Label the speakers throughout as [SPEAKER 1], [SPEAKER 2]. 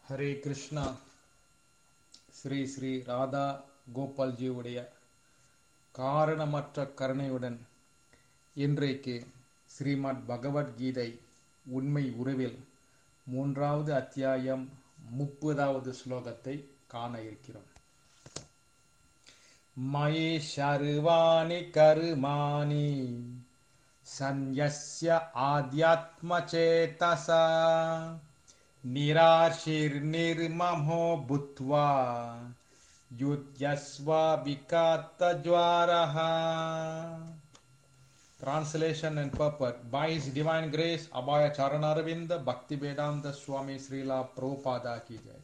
[SPEAKER 1] ஹரே கிருஷ்ணா ஸ்ரீ ஸ்ரீ ராதா கோபால்ஜியுடைய காரணமற்ற கருணையுடன் இன்றைக்கு ஸ்ரீமத் பகவத்கீதை உண்மை உருவில் மூன்றாவது அத்தியாயம் முப்பதாவது ஸ்லோகத்தை காண இருக்கிறோம் மயி சர்வாணி கருமாணி சந்யஸ்ய ஆத்யாத்மச்சேதசா निराशिर्निर्ममो भूत्वा युध्यस्व विकातज्वारः Translation and purport By His Divine Grace, Abhaya Charanaravinda Bhakti Vedanta Swami Srila Prabhupada Ki Jai.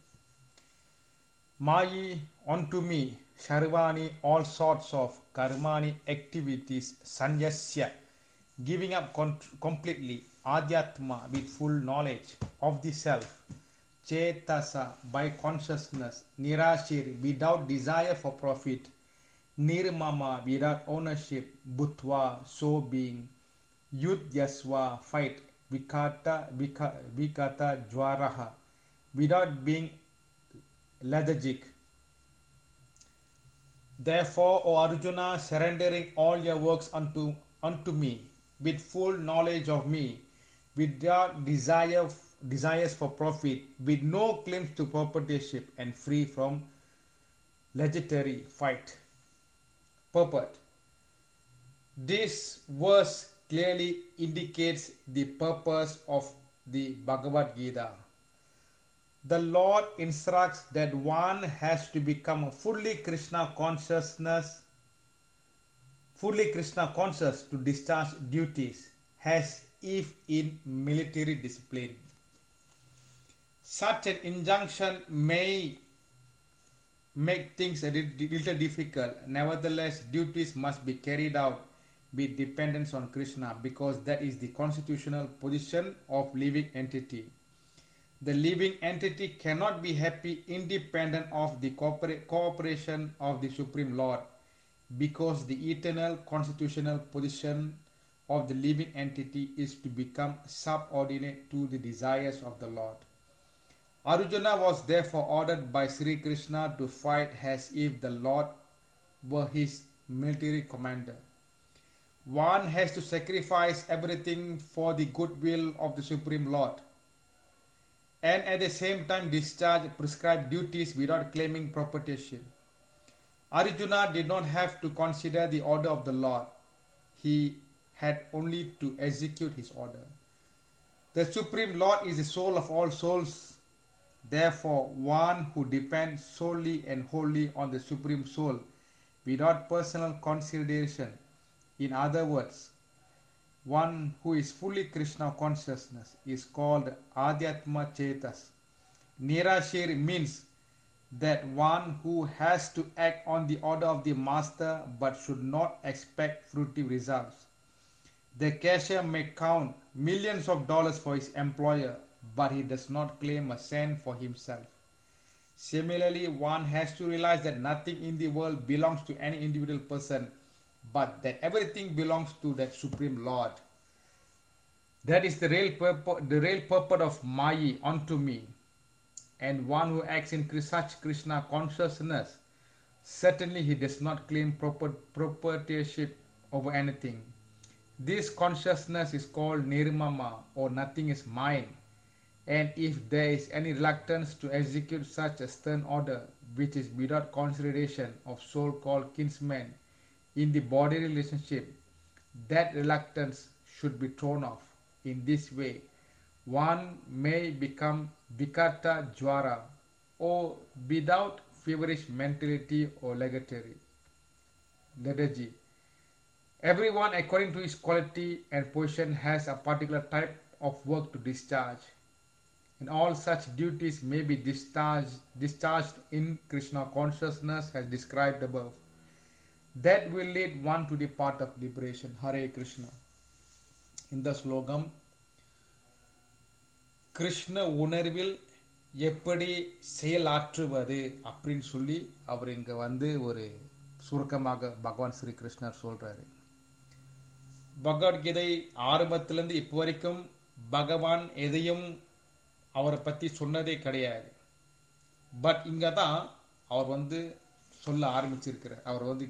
[SPEAKER 1] Mayi unto me, Sharvani, all sorts of karmani activities, sanyasya, giving up con- completely, adhyatma with full knowledge of the self, chetasa by consciousness, nirashir without desire for profit, nirmama without ownership, bhutva so being, yudhyasva fight, vikata vika- vikata jwaraha without being lethargic. Therefore, O Arjuna, surrendering all your works unto, unto me, with full knowledge of me, without desire, desires for profit, with no claims to proprietorship, and free from legendary fight. Purport This verse clearly indicates the purpose of the Bhagavad Gita. The Lord instructs that one has to become fully Krishna consciousness, fully Krishna conscious to discharge duties as if in military discipline. Such an injunction may make things a little difficult. Nevertheless, duties must be carried out with dependence on Krishna because that is the constitutional position of living entity. The living entity cannot be happy independent of the corpora- cooperation of the Supreme Lord because the eternal constitutional position of the living entity is to become subordinate to the desires of the Lord. Arjuna was therefore ordered by Sri Krishna to fight as if the Lord were his military commander. One has to sacrifice everything for the goodwill of the Supreme Lord and at the same time discharge prescribed duties without claiming proprietorship. Arjuna did not have to consider the order of the Lord, he had only to execute his order. The Supreme Lord is the soul of all souls. Therefore, one who depends solely and wholly on the Supreme Soul without personal consideration, in other words, one who is fully Krishna consciousness is called Adhyatma Chetas. Nirashir means that one who has to act on the order of the master but should not expect fruitive results. The cashier may count millions of dollars for his employer, but he does not claim a cent for himself. Similarly, one has to realize that nothing in the world belongs to any individual person, but that everything belongs to that Supreme Lord. That is the real purpose, the real purpose of Mayi unto me. And one who acts in such Krishna consciousness, certainly he does not claim proper, proprietorship over anything. This consciousness is called nirmama or nothing is mine. And if there is any reluctance to execute such a stern order, which is without consideration of so called kinsmen in the body relationship, that reluctance should be thrown off. In this way, one may become vikata jwara or without feverish mentality or legatory lethargy. Everyone, according to his quality and position, has a particular type of work to discharge, and all such duties may be discharged, discharged in Krishna consciousness as described above. That will lead one to the path of liberation. Hare Krishna. இந்த ஸ்லோகம் கிருஷ்ண உணர்வில் எப்படி செயலாற்றுவது அப்படின்னு சொல்லி அவர் இங்க வந்து ஒரு சுருக்கமாக பகவான் ஸ்ரீ கிருஷ்ணர் சொல்றாரு பகவத்கீதை ஆரம்பத்திலிருந்து இப்போ வரைக்கும் பகவான் எதையும் அவரை பற்றி சொன்னதே கிடையாது பட் இங்கே தான் அவர் வந்து சொல்ல ஆரம்பிச்சிருக்கிறார் அவர் வந்து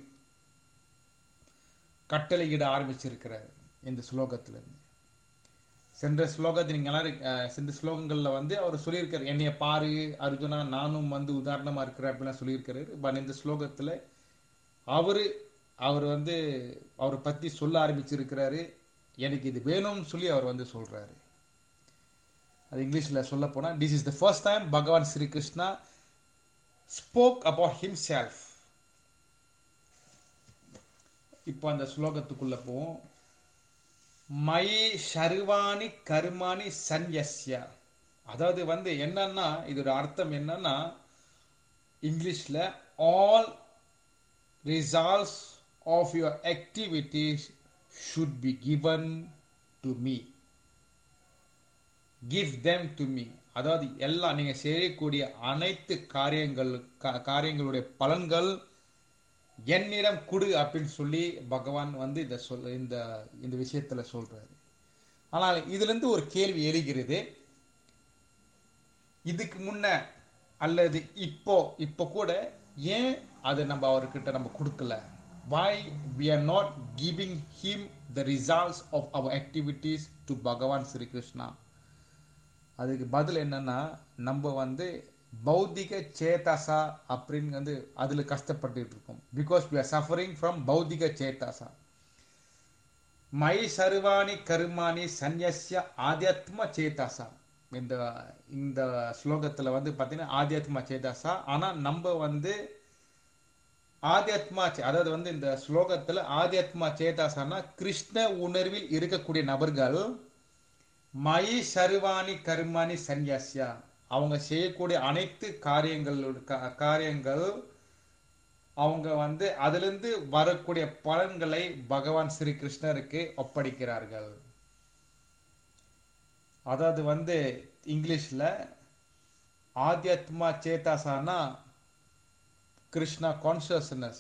[SPEAKER 1] கட்டளையிட ஆரம்பிச்சிருக்கிறார் இந்த ஸ்லோகத்துல இருந்து சென்ற ஸ்லோகத்தை நீங்க எல்லாரும் அஹ், சென்ற ஸ்லோகங்கள்ல வந்து அவர் சொல்லியிருக்காரு என்னைய பாரு அர்ஜுனா நானும் வந்து உதாரணமா இருக்கிறேன் அப்படிலாம் சொல்லியிருக்காரு பட் இந்த ஸ்லோகத்துல அவரு அவர் வந்து அவரை பத்தி சொல்ல ஆரம்பிச்சிருக்கிறாரு எனக்கு இது வேணும்னு சொல்லி அவர் வந்து சொல்றாரு அது இங்கிலீஷ்ல சொல்ல போனா this is the first time Bhagavan Sri Krishna spoke about himself இப்போ அந்த ஸ்லோகத்துக்குள்ள போவோம் மயி ஷர்வாணி கருமாணி சன்யஸ்ய அதாவது வந்து என்னன்னா இதோட அர்த்தம் என்னன்னா இங்கிலீஷ்ல all results of your activities should be given to me give them to me அதாவது எல்லாம் நீங்க செய்யக்கூடிய அனைத்து காரியங்கள் கா- காரியங்களுடைய பலன்கள் என்னிடம் கொடு அப்படின்னு சொல்லி பகவான் வந்து இந்த சொல் இந்த இந்த விஷயத்துல சொல்றாரு ஆனால் இதுல இருந்து ஒரு கேள்வி எழுகிறது இதுக்கு முன்ன அல்லது இப்போ இப்போ கூட ஏன் அது நம்ம அவர்கிட்ட நம்ம கொடுக்கல why we are not giving him the results of our activities to பகவான் ஸ்ரீ கிருஷ்ணா அதுக்கு பதில் என்னன்னா நம்ம வந்து பௌத்திக சேதாசா அப்படின்னு வந்து அதுல கஷ்டப்பட்டுட்டு இருக்கோம் because we are suffering from பௌத்திக சேதாசா மை சர்வாணி கருமாணி சந்நியஸ்ய ஆத்தியாத்ம சேதாசா இந்த இந்த ஸ்லோகத்துல வந்து பாத்தீங்கன்னா ஆத்தியாத்ம சேதாசா ஆனா நம்ம வந்து ஆத்தியாத்மா சே- அதாவது வந்து இந்த ஸ்லோகத்துல ஆத்தியாத்மா சேதாசானா கிருஷ்ண உணர்வில் இருக்கக்கூடிய நபர்கள் மயி சர்வாணி கர்மாணி சந்நியாசியா அவங்க செய்யக்கூடிய அனைத்து காரியங்களோட கா- காரியங்கள் அவங்க வந்து அதிலிருந்து வரக்கூடிய பலன்களை பகவான் ஸ்ரீ கிருஷ்ணருக்கு ஒப்படைக்கிறார்கள் அதாவது வந்து இங்கிலீஷ்ல ஆத்தியாத்மா சேதாசானா Krishna consciousness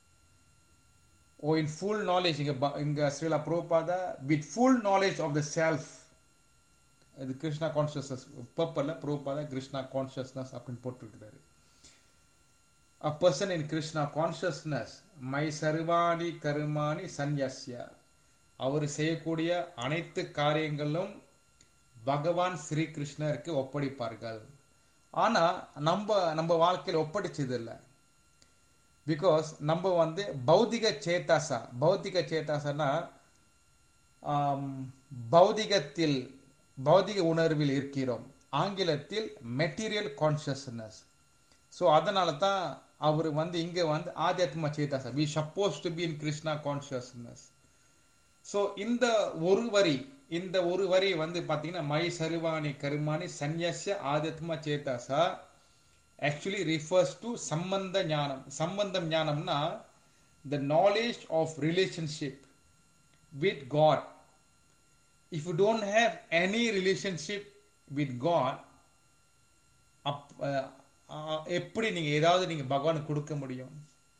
[SPEAKER 1] oh in full knowledge இங்க ப- இங்க Srila Prabhupada with full knowledge of the self இது கிருஷ்ணா கான்சியஸ்னஸ் பர்பல்ல புரோபாதா கிருஷ்ணா கான்சியஸ்னஸ் அப்படின்னு போட்டிருக்கிறாரு a person in krishna consciousness மை சர்வாணி கருமாணி சந்நியஸ்ய அவர் செய்யக்கூடிய அனைத்து காரியங்களும் பகவான் ஸ்ரீ கிருஷ்ணருக்கு ஒப்படைப்பார்கள் ஆனா நம்ம நம்ம வாழ்க்கையில் ஒப்படைச்சது இல்லை பிகாஸ் நம்ம வந்து பௌதிக சேத்தாசா பௌதிக சேத்தாசனா ஆம், பௌதிகத்தில் பௌதிக உணர்வில் இருக்கிறோம் ஆங்கிலத்தில் மெட்டீரியல் கான்சியஸ்னஸ் ஸோ அதனால தான் அவர் வந்து இங்கே வந்து ஆத்தியாத்ம சேதாசா we suppose to be in Krishna consciousness so இந்த ஒரு வரி இந்த ஒரு வரி வந்து பார்த்தீங்கன்னா மை சருவாணி கருமாணி சந்நியஸ்ய ஆத்தியாத்ம சேதாசா ஆக்சுவலி ரிஃபர்ஸ் டு சம்பந்த ஞானம் சம்பந்தம் ஞானம்னா the knowledge of relationship with God. If you don't have any relationship with God, அப் அஹ், அஹ், எப்படி நீங்க ஏதாவது நீங்க பகவானுக்கு கொடுக்க முடியும்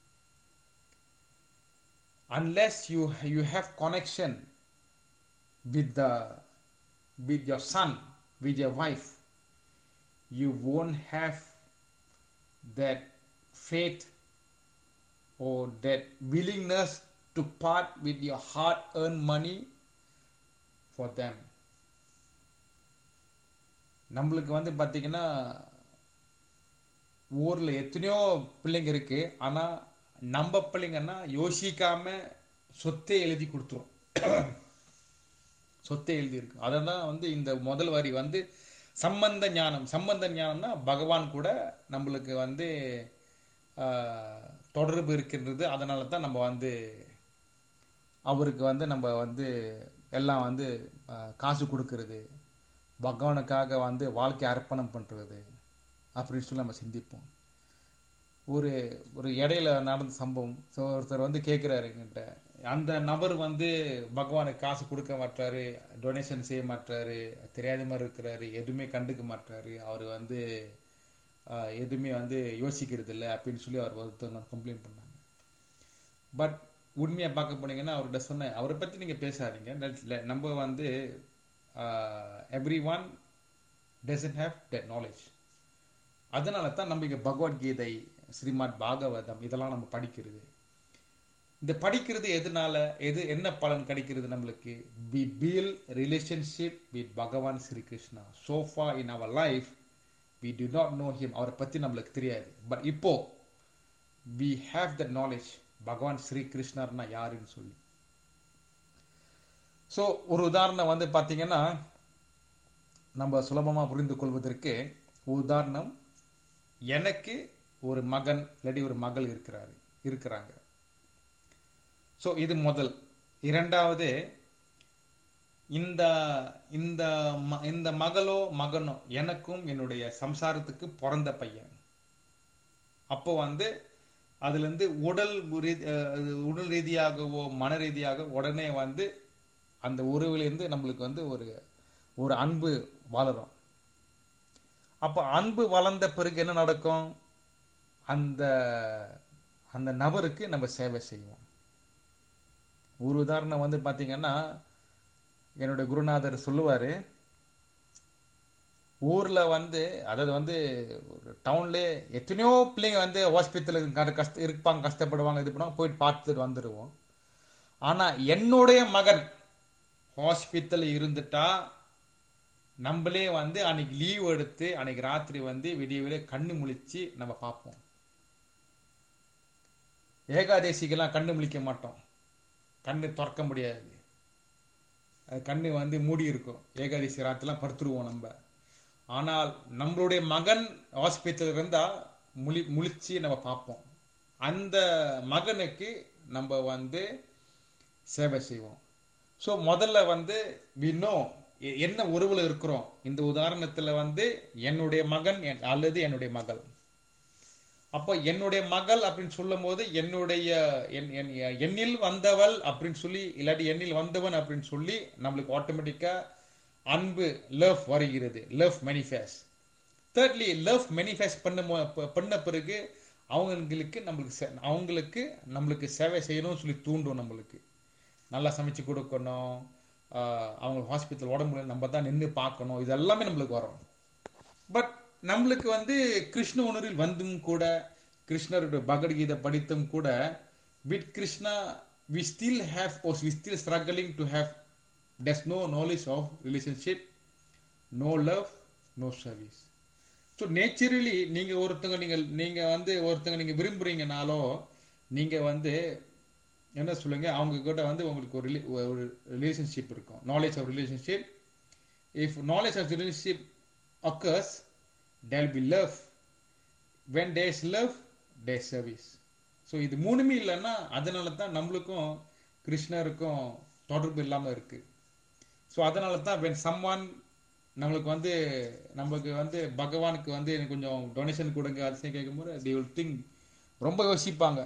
[SPEAKER 1] unless you you have connection with the with your son with your wife you won't have that faith or that willingness to part with your hard earned money for them நம்மளுக்கு வந்து பார்த்தீங்கன்னா ஊர்ல எத்தனையோ பிள்ளைங்க இருக்கு ஆனா நம்ம பிள்ளைங்கன்னா யோசிக்காம சொத்தை எழுதி கொடுத்துரும் சொத்தை எழுதி இருக்கு அதெல்லாம் வந்து இந்த முதல் வரி வந்து சம்பந்த ஞானம் சம்பந்த ஞானம்னா பகவான் கூட நம்மளுக்கு வந்து ஆஹ், தொடர்பு இருக்கின்றது அதனால தான் நம்ம வந்து அவருக்கு வந்து நம்ம வந்து எல்லாம் வந்து ஆஹ், காசு கொடுக்கறது பகவானுக்காக வந்து வாழ்க்கை அர்ப்பணம் பண்றது அப்படின்னு சொல்லி நம்ம சிந்திப்போம் ஒரு ஒரு இடையில நடந்த சம்பவம் ஸோ ஒருத்தர் வந்து கேட்குறாரு என்கிட்ட அந்த நபர் வந்து பகவானுக்கு காசு கொடுக்க மாட்டாரு டொனேஷன் செய்ய மாட்டாரு தெரியாத மாதிரி இருக்கிறாரு எதுவுமே கண்டுக்க மாட்டாரு அவர் வந்து ஆஹ், எதுவுமே வந்து யோசிக்கிறது இல்லை அப்படின்னு சொல்லி அவர் ஒருத்தர் கம்ப்ளைண்ட் பண்ணாங்க பட் உண்மையா பார்க்க போனீங்கன்னா அவர்கிட்ட சொன்னேன் அவரை பத்தி நீங்க பேசாதீங்க That's le- நம்ம வந்து everyone doesn't have that knowledge அதனால தான் நம்ம இங்கே பகவத்கீதை ஸ்ரீமத் பாகவதம் இதெல்லாம் நம்ம படிக்கிறது இந்த படிக்கிறது எதனால எது என்ன பலன் கிடைக்கிறது நம்மளுக்கு we bill relationship with Bhagavan Sri Krishna so far in our life we do not know him அவரை பற்றி நம்மளுக்கு தெரியாது பட் இப்போ வி ஹேவ் த நாலேஜ் பகவான் ஸ்ரீ கிருஷ்ணர்னா யாருன்னு சொல்லி ஸோ ஒரு உதாரணம் வந்து பார்த்தீங்கன்னா நம்ம சுலபமாக புரிந்து கொள்வதற்கு உதாரணம் எனக்கு ஒரு மகன் இல்லாட்டி ஒரு மகள் இருக்கிறாரு இருக்கிறாங்க ஸோ இது முதல் இரண்டாவது இந்த இந்த ம- இந்த மகளோ மகனோ எனக்கும் என்னுடைய சம்சாரத்துக்கு பிறந்த பையன் அப்போ வந்து அதுலேருந்து உடல் ரீ- அஹ் உடல் ரீதியாகவோ மன ரீதியாக உடனே வந்து அந்த உறவிலேருந்து நம்மளுக்கு வந்து ஒரு ஒரு அன்பு வளரும் அப்போ அன்பு வளர்ந்த பிறகு என்ன நடக்கும் அந்த அந்த நபருக்கு நம்ம சேவை செய்வோம் ஒரு உதாரணம் வந்து பார்த்தீங்கன்னா என்னுடைய குருநாதர் சொல்லுவார் ஊரில் வந்து அதாவது வந்து ஒரு டவுன்லேயே எத்தனையோ பிள்ளைங்க வந்து ஹாஸ்பிட்டலுக்கு கஷ்ட இருப்பாங்க கஷ்டப்படுவாங்க இது பண்ணுவாங்க போயிட்டு பார்த்துட்டு வந்துடுவோம் ஆனால் என்னுடைய மகன் ஹாஸ்பிட்டல் இருந்துட்டா நம்மளே வந்து அன்னைக்கு லீவ் எடுத்து அன்னைக்கு ராத்திரி வந்து விடிய விடிய கண்ணு முழிச்சு நம்ம பார்ப்போம் ஏகாதேசிக்கெல்லாம் கண்ணு முழிக்க மாட்டோம் கண்ணு திறக்க முடியாது அது கண்ணு வந்து மூடி இருக்கும் ஏகாதசி ராத்திரிலாம் படுத்துருவோம் நம்ம ஆனால் நம்மளுடைய மகன் ஹாஸ்பிட்டல் இருந்தா முழி முழிச்சு நம்ம பார்ப்போம் அந்த மகனுக்கு நம்ம வந்து சேவை செய்வோம் ஸோ முதல்ல வந்து we know எ- என்ன உறவுல இருக்கிறோம் இந்த உதாரணத்துல வந்து என்னுடைய மகன் என்- அல்லது என்னுடைய மகள் அப்போ என்னுடைய மகள் அப்படின்னு சொல்லும் போது என்னுடைய என்- என்- எண்ணில் வந்தவள் அப்படின்னு சொல்லி இல்லாட்டி எண்ணில் வந்தவன் அப்படின்னு சொல்லி நம்மளுக்கு ஆட்டோமேட்டிக்கா அன்பு லவ் வருகிறது love manifest thirdly love manifest பண்ண மோ- ப- பண்ண பிறகு அவங்களுக்கு நம்மளுக்கு சே- அவங்களுக்கு நம்மளுக்கு சேவை செய்யணும்னு சொல்லி தூண்டும் நம்மளுக்கு நல்லா சமைச்சு கொடுக்கணும் ஆஹ் அவங்க ஹாஸ்பிட்டல் உடம்புல நம்ம தான் நின்று பார்க்கணும் இது எல்லாமே நம்மளுக்கு வரும் பட் நம்மளுக்கு வந்து கிருஷ்ண உணர்வில் வந்தும் கூட கிருஷ்ணருடைய பகவத்கீதை படித்தும் கூட with Krishna we still have or we still struggling to have there's no knowledge of relationship no love no service so naturally நீங்க ஒருத்தங்க நீங்க நீங்க வந்து ஒருத்தங்க நீங்க விரும்புறீங்கனாலோ நீங்க வந்து என்ன சொல்லுங்க அவங்க கிட்ட வந்து உங்களுக்கு ஒரு rela- ஒரு ரிலேஷன்ஷிப் இருக்கும் knowledge of relationship if knowledge of relationship occurs there will be love when there is love there is service so இது மூணுமே இல்லைன்னா அதனால தான் நம்மளுக்கும் கிருஷ்ணருக்கும் தொடர்பு இல்லாம இருக்கு ஸோ அதனால தான் when someone நம்மளுக்கு வந்து நம்மளுக்கு வந்து பகவானுக்கு வந்து எனக்கு கொஞ்சம் டொனேஷன் கொடுங்க அது கேட்கும்போது they will think ரொம்ப யோசிப்பாங்க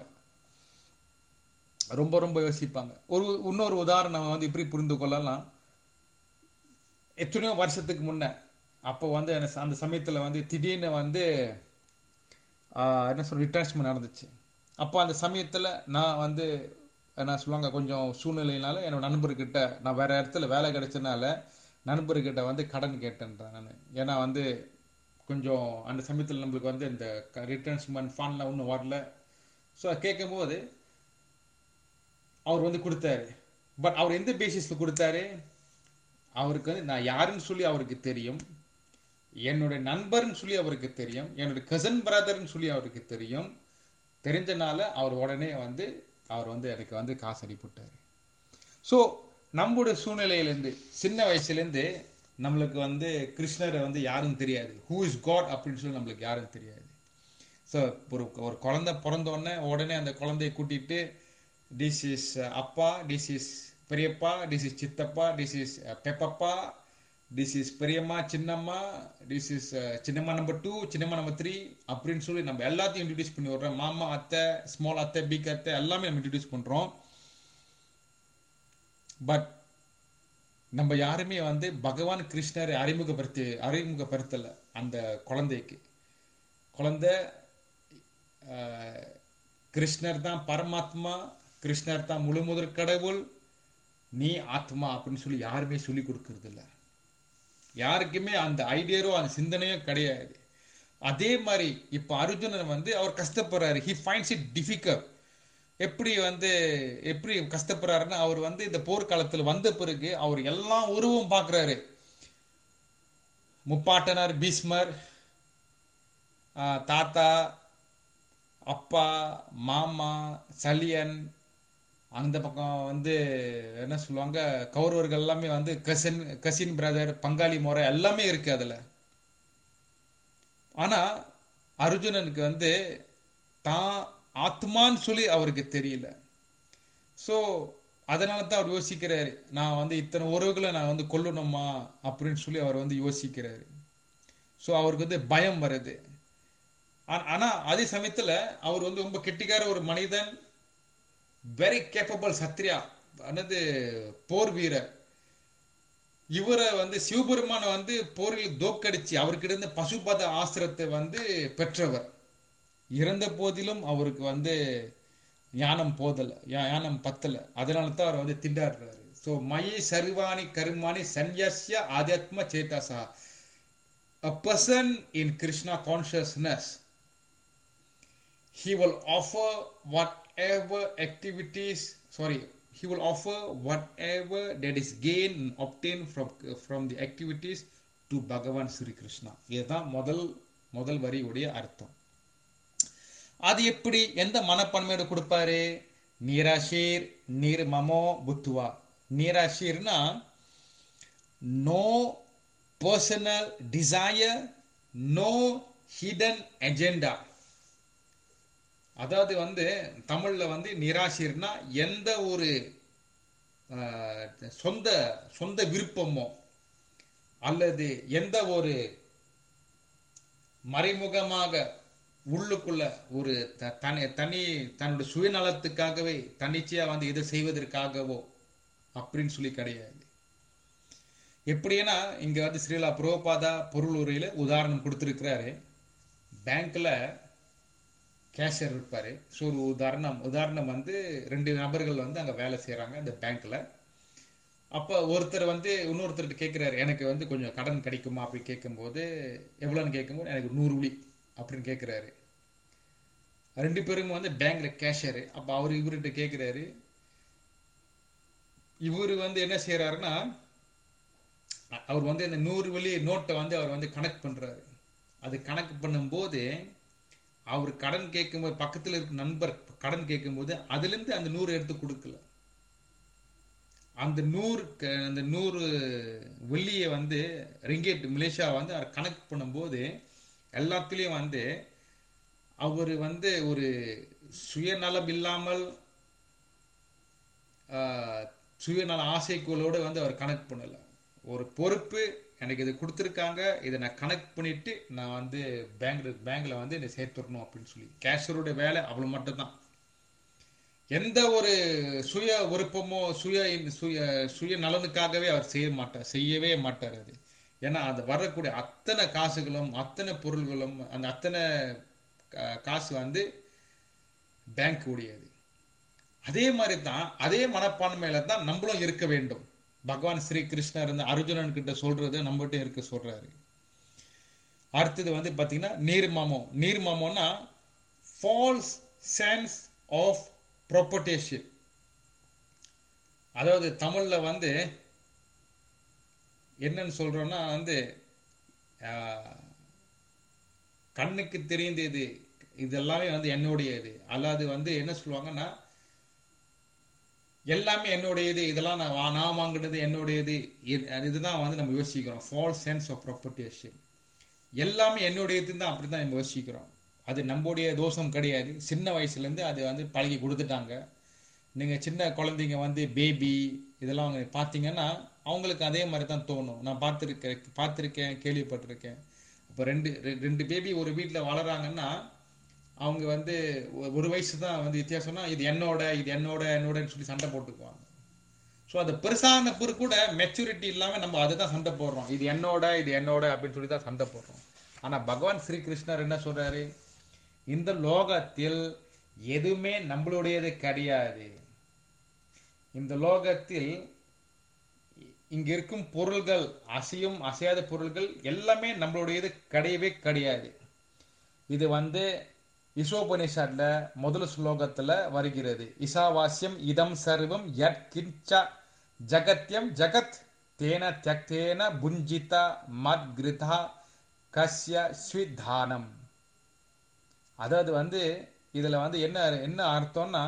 [SPEAKER 1] ரொம்ப ரொம்ப யோசிப்பாங்க ஒரு இன்னொரு உதாரணம் வந்து இப்படி புரிந்து கொள்ளலாம் எத்தனையோ வருஷத்துக்கு முன்ன அப்போ வந்து எனக்கு அந்த சமயத்தில் வந்து திடீர்னு வந்து ஆஹ், என்ன சொல்ற ரிட்டர்ன்ஸ்மெண்ட் நடந்துச்சு அப்போ அந்த சமயத்தில் நான் வந்து என்ன சொல்லுவாங்க கொஞ்சம் சூழ்நிலையினால என்னோட நண்பர்கிட்ட நான் வேற இடத்துல வேலை கிடைச்சனால நண்பர்கிட்ட வந்து கடன் கேட்டேன்றேன் நான் ஏன்னா வந்து கொஞ்சம் அந்த சமயத்தில் நம்மளுக்கு வந்து இந்த ரிட்டர்ன்ஸ்மெண்ட் ஃபண்ட்லாம் ஒன்றும் வரல ஸோ கேட்கும்போது அவர் வந்து கொடுத்தாரு பட் அவர் எந்த பேசிஸ்ல கொடுத்தாரு அவருக்கு வந்து நான் யாருன்னு சொல்லி அவருக்கு தெரியும் என்னுடைய நண்பர்னு சொல்லி அவருக்கு தெரியும் என்னுடைய கசன் பிரதர்னு சொல்லி அவருக்கு தெரியும் தெரிஞ்சனால அவர் உடனே வந்து அவர் வந்து எனக்கு வந்து காசு அனுப்பிவிட்டாரு ஸோ நம்முடைய சூழ்நிலையிலேருந்து சின்ன வயசுலேருந்து நம்மளுக்கு வந்து கிருஷ்ணரை வந்து யாரும் தெரியாது ஹூ இஸ் காட் அப்படின்னு சொல்லி நம்மளுக்கு யாரும் தெரியாது ஸோ ஒரு ஒரு குழந்தை பிறந்த உடனே உடனே அந்த குழந்தைய கூட்டிட்டு திஸ் இஸ் அப்பா திஸ் இஸ் பெரியப்பா திஸ் இஸ் சித்தப்பா திஸ் இஸ் பெப்பப்பா திஸ் இஸ் பெரியம்மா சின்னம்மா திஸ் இஸ் சின்னம்மா நம்பர் டூ சின்னம்மா நம்பர் த்ரீ அப்படின்னு சொல்லி நம்ம எல்லாத்தையும் இன்ட்ரடியூஸ் பண்ணி விடுறோம் மாமா அத்தை ஸ்மால் அத்தை பிக் அத்தை எல்லாமே நம்ம இன்ட்ரடியூஸ் பண்றோம் பட் நம்ம யாருமே வந்து பகவான் கிருஷ்ணரை அறிமுகப்படுத்தி அறிமுகப்படுத்தல அந்த குழந்தைக்கு குழந்தை ஆஹ், கிருஷ்ணர் தான் பரமாத்மா கிருஷ்ணர் தான் முழு முதற் கடவுள் நீ ஆத்மா அப்படின்னு சொல்லி யாருமே சொல்லி கொடுக்கறது இல்ல யாருக்குமே அந்த ஐடியாரோ அந்த சிந்தனையோ கிடையாது அதே மாதிரி இப்ப அர்ஜுனன் வந்து அவர் கஷ்டப்படுறாரு ஹி ஃபைண்ட்ஸ் இட் டிஃபிகல்ட் எப்படி வந்து எப்படி கஷ்டப்படுறாருன்னா அவர் வந்து இந்த போர்க்காலத்துல வந்த பிறகு அவர் எல்லா உருவம் பார்க்கறாரு முப்பாட்டனார் பீஸ்மர் ஆஹ் தாத்தா அப்பா மாமா சலியன் அந்த பக்கம் வந்து என்ன சொல்லுவாங்க கௌரவர்கள் எல்லாமே வந்து கசின் கசின் பிரதர் பங்காளி முறை எல்லாமே இருக்கு அதுல ஆனா அர்ஜுனனுக்கு வந்து தான் ஆத்மான்னு சொல்லி அவருக்கு தெரியல ஸோ அதனால தான் அவர் யோசிக்கிறாரு நான் வந்து இத்தனை உறவுகளை நான் வந்து கொல்லணுமா அப்படின்னு சொல்லி அவர் வந்து யோசிக்கிறாரு ஸோ அவருக்கு வந்து பயம் வருது ஆ- ஆனா அதே சமயத்துல அவர் வந்து ரொம்ப கெட்டிக்கார ஒரு மனிதன் வெரி கேப்பபிள் சத்ரியா அதாவது போர் வீரர் இவரை வந்து சிவபெருமான வந்து போரில் தோக்கடிச்சு அவர்கிட்ட இருந்து பசுபத ஆசிரத்தை வந்து பெற்றவர் இறந்த போதிலும் அவருக்கு வந்து ஞானம் போதல ஞா- ஞானம் பத்தல அதனால தான் அவர் வந்து திண்டாடுறாரு ஸோ மயி சர்வாணி கருமாணி சன்யஸ்ய ஆத்ம சேதசா a person in krishna consciousness he will offer whatever activities sorry he will offer whatever that is gained and obtained from from the activities to bhagavan sri krishna இதுதான் முதல் முதல் வரியுடைய அர்த்தம் அது எப்படி எந்த மனப்பான்மையோட கொடுப்பாரு நீராஷீர் நீர் மமோ புத்துவா நீராஷீர்னா no personal desire no hidden agenda அதாவது வந்து தமிழ்ல வந்து நிராசீர்னா எந்த ஒரு ஆஹ், சொந்த சொந்த விருப்பமோ அல்லது எந்த ஒரு மறைமுகமாக உள்ளுக்குள்ள ஒரு த- தனி தனி தன்னுடைய சுயநலத்துக்காகவே தன்னிச்சையா வந்து இதை செய்வதற்காகவோ அப்படின்னு சொல்லி கிடையாது எப்படின்னா இங்க வந்து ஸ்ரீலா புரோபாதா பொருள் உரையில உதாரணம் கொடுத்திருக்கிறாரு பேங்க்ல கேஷியர் இருப்பாரு ஸோ ஒரு உதாரணம் உதாரணம் வந்து ரெண்டு நபர்கள் வந்து அங்க வேலை செய்றாங்க அந்த பேங்க்ல அப்ப ஒருத்தர் வந்து இன்னொருத்தர்கிட்ட கேட்கிறாரு எனக்கு வந்து கொஞ்சம் கடன் கிடைக்குமா அப்படி கேட்கும்போது எவ்வளோன்னு கேட்கும்போது எனக்கு நூறு உளி அப்படின்னு கேட்குறாரு ரெண்டு பேரும் வந்து பேங்க்ல கேஷியர் அப்ப அவர் இவர்கிட்ட கேட்குறாரு இவர் வந்து என்ன செய்யறாருன்னா அ- அவர் வந்து இந்த நூறு வெளி நோட்டை வந்து அவர் வந்து கணக்கு பண்றாரு அது கணக்கு பண்ணும்போது அவர் கடன் கேட்கும்போது பக்கத்துல இருக்க நண்பர் கடன் கேட்கும்போது அதுல இருந்து அந்த நூறு எடுத்து கொடுக்கல அந்த நூறு க- அந்த நூறு வெள்ளியை வந்து ரிங்கெட் மலேசியா வந்து அவர் கணக்கு பண்ணும்போது எல்லாத்துலேயும் வந்து அவர் வந்து ஒரு சுயநலம் இல்லாமல் ஆஹ், சுயநல ஆசைக்குள்ளோட வந்து அவர் கணக்கு பண்ணல ஒரு பொறுப்பு எனக்கு இது கொடுத்துருக்காங்க இதை நான் கணக்கு பண்ணிட்டு நான் வந்து பேங்க் பேங்க்ல வந்து இதை சேர்த்துடணும் அப்படின்னு சொல்லி கேஷரோட வேலை அவ்வளவு மட்டும்தான் எந்த ஒரு சுய விருப்பமோ சுய சுய சுய நலனுக்காகவே அவர் செய்ய மாட்டார் செய்யவே மாட்டார் அது ஏன்னா அது வரக்கூடிய அத்தனை காசுகளும் அத்தனை பொருள்களும் அந்த அத்தனை கா- காசு வந்து பேங்க் உடையது அதே மாதிரி தான் அதே மனப்பான்மையில தான் நம்மளும் இருக்க வேண்டும் பகவான் ஸ்ரீ கிருஷ்ணர் வந்து அர்ஜுனன் கிட்ட சொல்றது நம்மகிட்ட இருக்க சொல்றாரு அடுத்தது வந்து பாத்தீங்கன்னா நீர்மமம் நீர்மமம்னா ஃபால்ஸ் சென்ஸ் ஆஃப் ப்ராப்பர்ட்டிஷிப் அதாவது தமிழ்ல வந்து என்னன்னு சொல்றோம்னா வந்து ஆஹ், கண்ணுக்கு தெரிந்தது இதெல்லாமே வந்து என்னுடையது அல்லாது வந்து என்ன சொல்லுவாங்கன்னா எல்லாமே என்னுடையது இதெல்லாம் நான் வா- நான் வாங்கினது என்னுடையது இது- இதுதான் வந்து நம்ம யோசிக்கிறோம் ஃபால்ஸ் சென்ஸ் ஆஃப் ப்ராப்பர்ட்டிஷிப் எல்லாமே என்னுடையதுன்னு தான் அப்படிதான் நம்ம யோசிக்கிறோம் அது நம்முடைய தோஷம் கிடையாது சின்ன வயசுல இருந்து அது வந்து பழகி கொடுத்துட்டாங்க நீங்க சின்ன குழந்தைங்க வந்து பேபி இதெல்லாம் அவங்க பார்த்தீங்கன்னா அவங்களுக்கு அதே மாதிரி தான் தோணும் நான் பார்த்துருக்கேன் பார்த்துருக்கேன் கேள்விப்பட்டிருக்கேன் இப்போ ரெண்டு ரெ- ரெண்டு பேபி ஒரு வீட்டில் வளராங்கன்னா அவங்க வந்து ஒ- ஒரு வயசு தான் வந்து வித்தியாசம்னா இது என்னோட இது என்னோட என்னோடன்னு சொல்லி சண்டை போட்டுக்குவாங்க ஸோ அது பெருசான பிறகு கூட மெச்சூரிட்டி இல்லாமல் நம்ம அதை தான் சண்டை போடுறோம் இது என்னோட இது என்னோட அப்படின்னு சொல்லி தான் சண்டை போடுறோம் ஆனால் பகவான் ஸ்ரீ கிருஷ்ணர் என்ன சொல்றாரு இந்த லோகத்தில் எதுவுமே நம்மளுடையது கிடையாது இந்த லோகத்தில் இங்க இருக்கும் பொருள்கள் அசையும் அசையாத பொருள்கள் எல்லாமே நம்மளுடையது கிடையவே கிடையாது இது வந்து இசோபனிஷத்ல முதல் ஸ்லோகத்துல வருகிறது இசாவாஸ்யம் இதம் சர்வம் யத் கிஞ்ச ஜகத்யம் ஜகத் தேன தியக்தேன புஞ்சிதா மத் கிருதா கஸ்ய ஸ்விதானம் அதாவது வந்து இதுல வந்து என்ன என்ன அர்த்தம்னா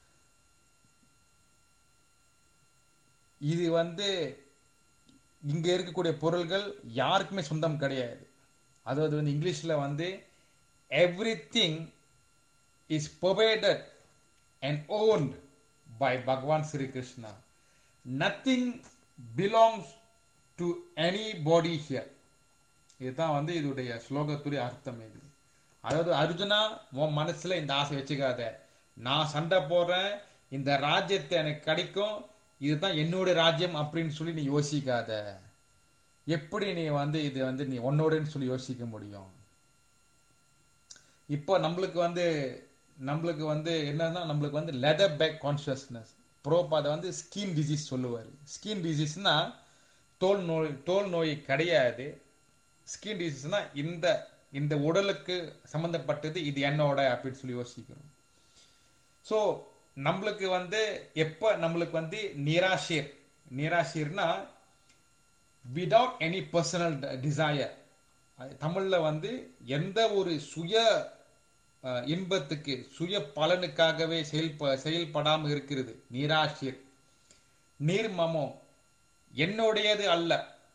[SPEAKER 1] இது வந்து இங்க இருக்கக்கூடிய பொருள்கள் யாருக்குமே சொந்தம் கிடையாது அதாவது வந்து இங்கிலீஷ்ல வந்து everything is provided and owned by Bhagavan Sri Krishna nothing belongs to anybody here இதுதான் வந்து இதோடைய ஸ்லோகத்துடைய அர்த்தம் இது அதாவது அர்ஜுனா உன் மனசுல இந்த ஆசை வச்சுக்காத நான் சண்டை போடுறேன் இந்த ராஜ்யத்தை எனக்கு கிடைக்கும் இதுதான் என்னோட ராஜ்யம் அப்படின்னு சொல்லி நீ யோசிக்காத எப்படி நீ வந்து இது வந்து நீ உன்னோடன்னு சொல்லி யோசிக்க முடியும் இப்போ நம்மளுக்கு வந்து நம்மளுக்கு வந்து என்னன்னா நம்மளுக்கு வந்து லெதர் பேக் கான்சியஸ்னஸ் ப்ரோபாதை வந்து ஸ்கின் டிசீஸ் சொல்லுவார் ஸ்கின் டிசீஸ்னா தோல் நோய் தோல் நோய் கிடையாது ஸ்கின் டிசீஸ்னா இந்த இந்த உடலுக்கு சம்மந்தப்பட்டது இது என்னோட அப்படின்னு சொல்லி யோசிக்கிறோம் ஸோ நம்மளுக்கு வந்து எப்போ நம்மளுக்கு வந்து நிராஷீர் நிராஷீர்னா விதவுட் எனி பர்சனல் டிசையர் தமிழ்ல வந்து எந்த ஒரு சுய அஹ், இன்பத்துக்கு சுய பலனுக்காகவே செயல்ப செயல்படாம இருக்கிறது நிராஷீர் நீர்மமோ என்னுடையது அல்ல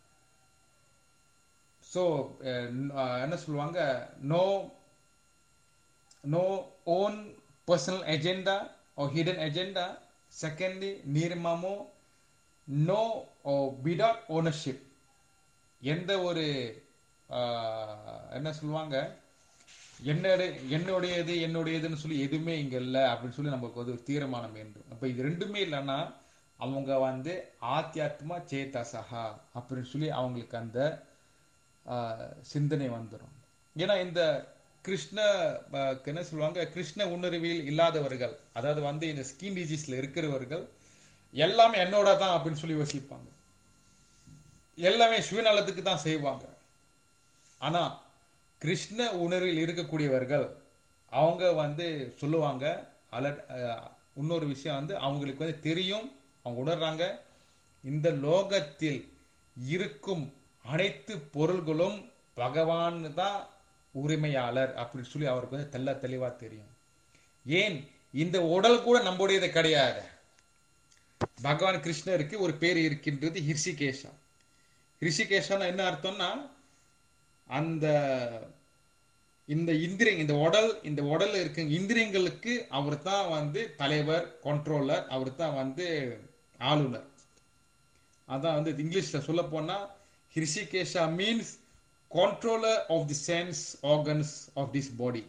[SPEAKER 1] ஸோ என்ன சொல்லுவாங்க no no own personal agenda or hidden agenda secondly நிர்மமோ நோ without ownership எந்த ஒரு ஆஹ், என்ன சொல்லுவாங்க என்னோட என்னுடையது என்னுடையதுன்னு சொல்லி எதுவுமே இங்க இல்லை அப்படின்னு சொல்லி நமக்கு ஒரு தீர்மானம் வேண்டும் அப்ப இது ரெண்டுமே இல்லைன்னா அவங்க வந்து ஆத்தியாத்மா சேதசகா அப்படின்னு சொல்லி அவங்களுக்கு அந்த ஆஹ், சிந்தனை வந்துடும் ஏன்னா இந்த கிருஷ்ண ஆஹ், என்ன சொல்லுவாங்க கிருஷ்ண உணர்வில் இல்லாதவர்கள் அதாவது வந்து இந்த ஸ்கின் டிசீஸ்ல இருக்கிறவர்கள் எல்லாமே என்னோட தான் அப்படின்னு சொல்லி யோசிப்பாங்க எல்லாமே சுயநலத்துக்கு தான் செய்வாங்க ஆனா கிருஷ்ண உணர்வில் இருக்கக்கூடியவர்கள் அவங்க வந்து சொல்லுவாங்க அலர்ட் இன்னொரு விஷயம் வந்து அவங்களுக்கு வந்து தெரியும் அவங்க உணர்றாங்க இந்த லோகத்தில் இருக்கும் அனைத்து பொருள்களும் பகவான் தான் உரிமையாளர் அப்படின்னு சொல்லி அவருக்கு வந்து தெள்ள தெளிவா தெரியும் ஏன் இந்த உடல் கூட நம்முடையது கிடையாது பகவான் கிருஷ்ணருக்கு ஒரு பேர் இருக்கின்றது ஹிர்ஷிகேஷா ஹிருஷிகேஷன் என்ன அர்த்தம்னா அந்த இந்த இந்திரிய இந்த உடல் இந்த உடல்ல இருக்க இந்திரியங்களுக்கு அவர் தான் வந்து தலைவர் கண்ட்ரோலர் அவர் தான் வந்து ஆளுநர் அதான் வந்து இங்கிலீஷ்ல சொல்ல போனா Hrishikesha means controller of the sense organs of this body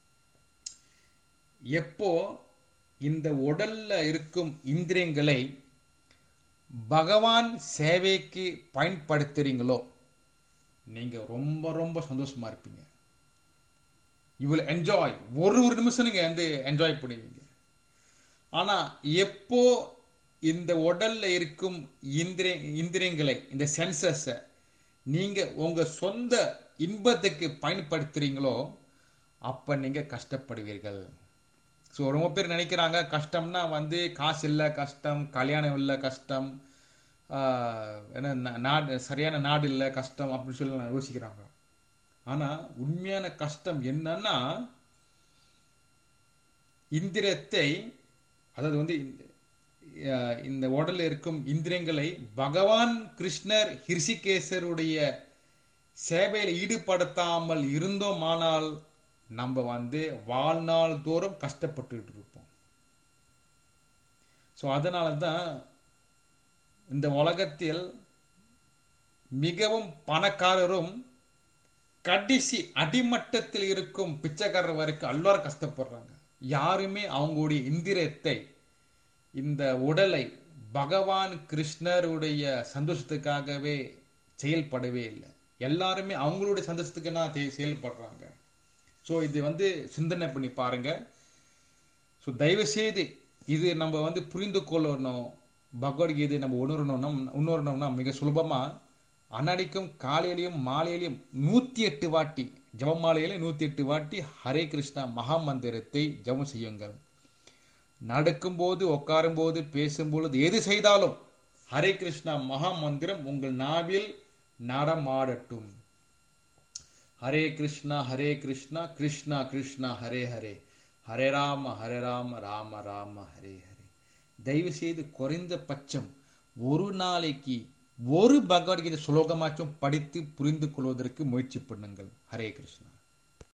[SPEAKER 1] எப்போ இந்த உடல்ல இருக்கும் இந்திரியங்களை பகவான் சேவைக்கு பயன்படுத்துறீங்களோ நீங்க ரொம்ப ரொம்ப சந்தோஷமா இருப்பீங்க யூ வில் என்ஜாய் ஒரு ஒரு நிமிஷம் நீங்க வந்து என்ஜாய் பண்ணுவீங்க ஆனா எப்போ இந்த உடல்ல இருக்கும் இந்திரிய இந்திரியங்களை இந்த சென்சஸை நீங்க உங்க சொந்த இன்பத்துக்கு பயன்படுத்துறீங்களோ அப்ப நீங்க கஷ்டப்படுவீர்கள் ஸோ ரொம்ப பேர் நினைக்கிறாங்க கஷ்டம்னா வந்து காசு இல்லை கஷ்டம் கல்யாணம் இல்லை கஷ்டம் ஆஹ், என்ன நா- நாடு சரியான நாடு இல்லை கஷ்டம் அப்படின்னு சொல்லி யோசிக்கிறாங்க ஆனா உண்மையான கஷ்டம் என்னன்னா இந்திரியத்தை அதாவது வந்து இந்த- அஹ் இந்த உடல்ல இருக்கும் இந்திரியங்களை பகவான் கிருஷ்ணர் ஹிருஷிகேசருடைய சேவையில் ஈடுபடுத்தாமல் இருந்தோமானால் நம்ம வந்து வாழ்நாள் தோறும் கஷ்டப்பட்டுட்டு இருப்போம் ஸோ அதனால தான் இந்த உலகத்தில் மிகவும் பணக்காரரும் கடைசி அடிமட்டத்தில் இருக்கும் பிச்சைக்காரர் வரைக்கும் எல்லாரும் கஷ்டப்படுறாங்க யாருமே அவங்களுடைய இந்திரியத்தை இந்த உடலை பகவான் கிருஷ்ணருடைய சந்தோஷத்துக்காகவே செயல்படவே இல்லை எல்லாருமே அவங்களுடைய சந்தோஷத்துக்கு தான் தே- செயல்படுறாங்க ஸோ இது வந்து சிந்தனை பண்ணி பாருங்க ஸோ தயவு செய்து இது நம்ம வந்து புரிந்து கொள்ளணும் பகவத்கீதை நம்ம உணரணும்னா உணரணும்னா மிக சுலபமா அன்னடிக்கும் காலையிலையும் மாலையிலையும் நூத்தி எட்டு வாட்டி ஜபமாலையில் நூற்றி எட்டு வாட்டி ஹரே கிருஷ்ணா மகா மந்திரத்தை ஜபம் செய்யுங்கள் நடக்கும்போது உட்காரும்போது பேசும்பொழுது எது செய்தாலும் ஹரே கிருஷ்ணா மகா மந்திரம் உங்கள் நாவில் நடமாடட்டும் ஹரே கிருஷ்ணா ஹரே கிருஷ்ணா கிருஷ்ணா கிருஷ்ணா ஹரே ஹரே ஹரே ராம ஹரே ராம ராம ராம ஹரே ஹரே தயவு செய்து குறைந்த பட்சம் ஒரு நாளைக்கு ஒரு பகவத்கீதை சுலோகமாச்சும் படித்து புரிந்து கொள்வதற்கு முயற்சி பண்ணுங்கள் ஹரே கிருஷ்ணா